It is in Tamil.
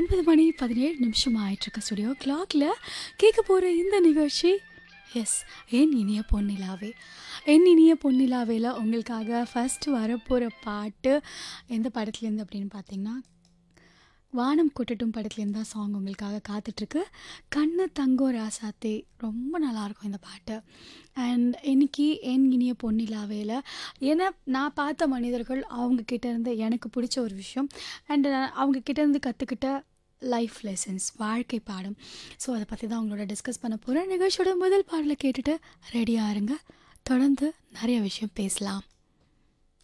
ஒன்பது மணி பதினேழு நிமிஷம் ஆயிட்டிருக்கு ஸ்டுடியோ கிளாக்ல கேட்க போகிற இந்த நிகழ்ச்சி எஸ் என் இனிய பொன்னிலாவே என் இனிய பொன்னிலாவேல உங்களுக்காக ஃபஸ்ட்டு வரப்போகிற பாட்டு எந்த படத்துலேருந்து அப்படின்னு பார்த்தீங்கன்னா வானம் கொட்டட்டும் படத்துலேருந்து தான் சாங் உங்களுக்காக காத்துட்ருக்கு கண்ணு தங்கோ ராசாத்தே ரொம்ப நல்லாயிருக்கும் இந்த பாட்டு அண்ட் இன்னைக்கு என் இனிய பொன்னிலாவேல ஏன்னா நான் பார்த்த மனிதர்கள் அவங்க கிட்ட இருந்து எனக்கு பிடிச்ச ஒரு விஷயம் அண்ட் அவங்க கிட்ட இருந்து கற்றுக்கிட்ட லைஃப் லெசன்ஸ் வாழ்க்கை பாடம் ஸோ அதை பற்றி தான் உங்களோட டிஸ்கஸ் பண்ண போகிறேன் நிகழ்ச்சியோட முதல் பாடலை கேட்டுட்டு ரெடியாக இருங்க தொடர்ந்து நிறைய விஷயம் பேசலாம்